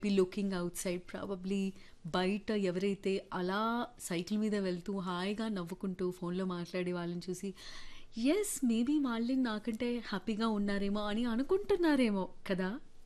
B looking outside probably బయట ఎవరైతే అలా సైకిల్ మీద వెళ్తూ హాయిగా నవ్వుకుంటూ ఫోన్లో మాట్లాడే వాళ్ళని చూసి ఎస్ మేబీ వాళ్ళని నాకంటే హ్యాపీగా ఉన్నారేమో అని అనుకుంటున్నారేమో కదా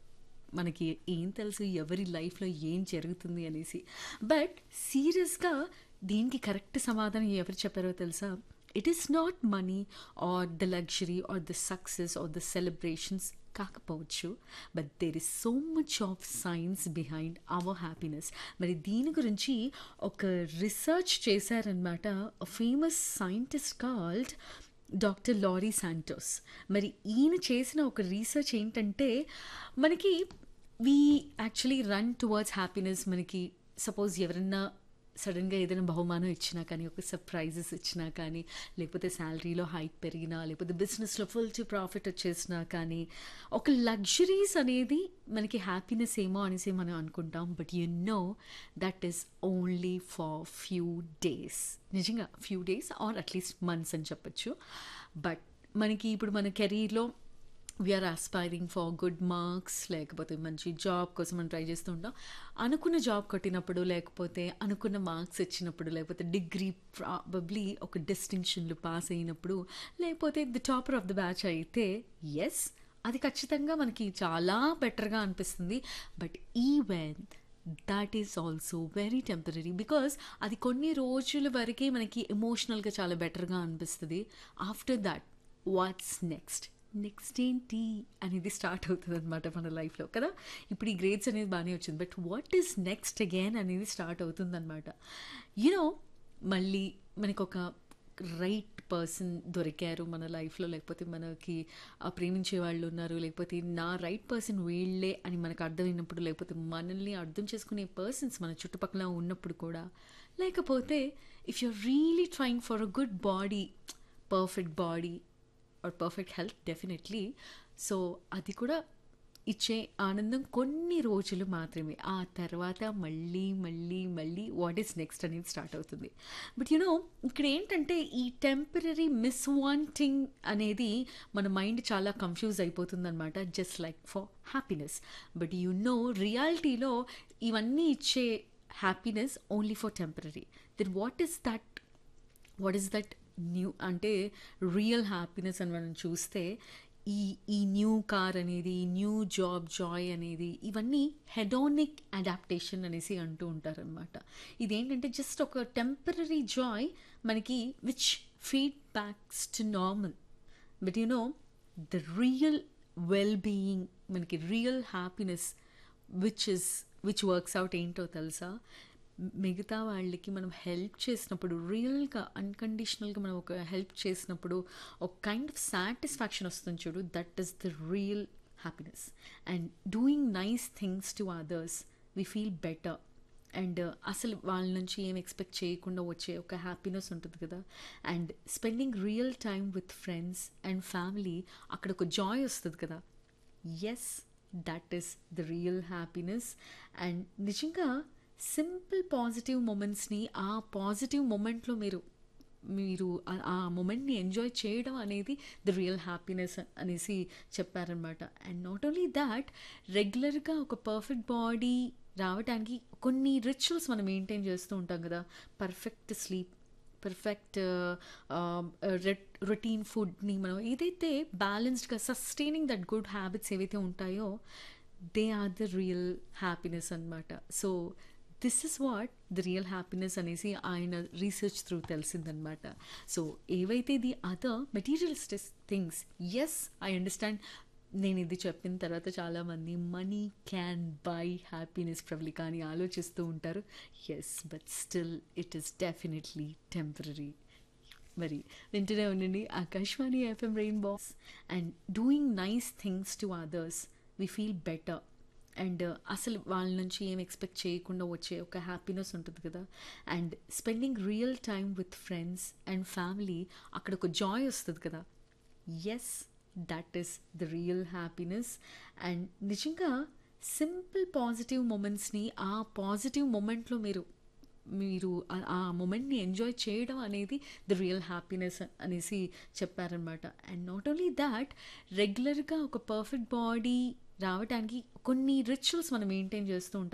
మనకి ఏం తెలుసు ఎవరి లైఫ్లో ఏం జరుగుతుంది అనేసి బట్ సీరియస్గా దీనికి కరెక్ట్ సమాధానం ఎవరు చెప్పారో తెలుసా it is not money or the luxury or the success or the celebrations కాకపోవచ్చు but there is so much of science behind our happiness మరి దీని గురించి ఒక రీసెర్చ్ చేశారనమాట famous scientist called doctor Laurie Santos మరి ఈయన చేసిన ఒక రీసెర్చ్ ఏంటంటే మనకి we actually run towards happiness మనకి సపోజ్ ఎవరన్నా సడన్గా ఏదైనా బహుమానం ఇచ్చినా కానీ ఒక సర్ప్రైజెస్ ఇచ్చినా కానీ లేకపోతే శాలరీలో హైక్ పెరిగినా లేకపోతే బిజినెస్లో ఫుల్ టు ప్రాఫిట్ వచ్చేసినా కానీ ఒక లగ్జరీస్ అనేది మనకి హ్యాపీనెస్ ఏమో అనేసి మనం అనుకుంటాం but you know that is only for few days నిజంగా few days or at least months అని చెప్పచ్చు బట్ మనకి ఇప్పుడు మన కెరీర్లో we are aspiring for good marks లేకపోతే మంచి జాబ్ కోసం మనం ట్రై చేస్తూ ఉంటాం అనుకున్న జాబ్ కొట్టినప్పుడు లేకపోతే అనుకున్న మార్క్స్ ఇచ్చినప్పుడు లేకపోతే డిగ్రీ ప్రాబబ్లీ ఒక డిస్టింక్షన్లు పాస్ అయినప్పుడు లేకపోతే the topper of the batch అయితే ఎస్ అది ఖచ్చితంగా మనకి చాలా బెటర్గా అనిపిస్తుంది but even that is also very temporary because అది కొన్ని రోజుల వరకే మనకి ఎమోషనల్గా చాలా బెటర్గా అనిపిస్తుంది after that what's next next ఏంటి అనేది స్టార్ట్ అవుతుంది అనమాట మన లైఫ్లో కదా ఇప్పుడు ఈ గ్రేడ్స్ అనేది బాగానే వచ్చింది but what is next again అనేది స్టార్ట్ అవుతుంది అనమాట యూనో మళ్ళీ మనకు ఒక రైట్ పర్సన్ దొరికారు మన లైఫ్లో లేకపోతే మనకి ప్రేమించే వాళ్ళు ఉన్నారు లేకపోతే నా రైట్ పర్సన్ వీళ్ళే అని మనకు అర్థమైనప్పుడు లేకపోతే మనల్ని అర్థం చేసుకునే పర్సన్స్ మన చుట్టుపక్కల ఉన్నప్పుడు కూడా లేకపోతే if you really trying for a good body perfect body or perfect health definitely so అది కూడా ఇచ్చే ఆనందం కొన్ని రోజులు మాత్రమే ఆ తర్వాత మళ్ళీ మళ్ళీ మళ్ళీ వాట్ ఈస్ నెక్స్ట్ అనేది స్టార్ట్ అవుతుంది బట్ యునో ఇక్కడ ఏంటంటే ఈ టెంపరీ మిస్ వాంటింగ్ అనేది మన మైండ్ చాలా కన్ఫ్యూజ్ అయిపోతుంది అనమాట just like for happiness but you know రియాలిటీలో ఇవన్నీ ఇచ్చే happiness only for temporary then what is that what is that new అంటే రియల్ హ్యాపీనెస్ అని మనం చూస్తే ఈ ఈ న్యూ కార్ అనేది ఈ న్యూ జాబ్ జాయ్ అనేది ఇవన్నీ హెడోనిక్ అడాప్టేషన్ అనేసి అంటూ ఉంటారనమాట ఇదేంటంటే జస్ట్ ఒక టెంపరీ జాయ్ మనకి which feed backs to normal but you know the real well being మనకి real happiness which is which works out ఏంటో తెలుసా మిగతా వాళ్ళకి మనం హెల్ప్ చేసినప్పుడు రియల్గా అన్కండిషనల్గా మనం ఒక హెల్ప్ చేసినప్పుడు ఒక కైండ్ ఆఫ్ సాటిస్ఫాక్షన్ వస్తుంది చూడు that is the real happiness and doing nice things to others we feel better and అసలు వాళ్ళ నుంచి ఏం ఎక్స్పెక్ట్ చేయకుండా వచ్చే ఒక హ్యాపీనెస్ ఉంటుంది కదా and spending real time with friends and family అక్కడ ఒక జాయ్ వస్తుంది కదా yes that is the real happiness and నిజంగా సింపుల్ పాజిటివ్ మూమెంట్స్ని ఆ పాజిటివ్ మూమెంట్లో మీరు మీరు ఆ మూమెంట్ని ఎంజాయ్ చేయడం అనేది ద రియల్ హ్యాపీనెస్ అనేసి చెప్పారనమాట అండ్ నాట్ ఓన్లీ దాట్ రెగ్యులర్గా ఒక పర్ఫెక్ట్ బాడీ రావడానికి కొన్ని రిచువల్స్ మనం మెయింటైన్ చేస్తూ ఉంటాం కదా పర్ఫెక్ట్ స్లీప్ పర్ఫెక్ట్ రొటీన్ ఫుడ్ని మనం ఏదైతే బ్యాలెన్స్డ్గా సస్టైనింగ్ దట్ గుడ్ హ్యాబిట్స్ ఏవైతే ఉంటాయో they are the real happiness అనమాట so this is what the real happiness అనేసి ఆయన రీసెర్చ్ త్రూ తెలిసిందనమాట సో ఏవైతే the other materialistic things yes I understand నేను ఇది చెప్పిన తర్వాత చాలామంది మనీ క్యాన్ బై హ్యాపీనెస్ ప్రబలిక అని ఆలోచిస్తూ ఉంటారు yes but still it is definitely temporary మరి వింటూనే ఉండండి Akashvani FM Rainbow and doing nice things to others we feel better and అసలు వాళ్ళ నుంచి ఏం ఎక్స్పెక్ట్ చేయకుండా వచ్చే ఒక హ్యాపీనెస్ ఉంటుంది కదా and spending real time with friends and family అక్కడ ఒక జాయ్ వస్తుంది కదా yes that is the real happiness and నిజంగా సింపుల్ పాజిటివ్ మూమెంట్స్ని ఆ పాజిటివ్ మూమెంట్లో మీరు మీరు ఆ మూమెంట్ని ఎంజాయ్ చేయడం అనేది ద రియల్ హ్యాపీనెస్ అనేసి చెప్పారనమాట అండ్ నాట్ ఓన్లీ దాట్ రెగ్యులర్గా ఒక పర్ఫెక్ట్ బాడీ రావటానికి కొన్ని రిచువల్స్ మనం మెయింటైన్ చేస్తూ ఉంటాం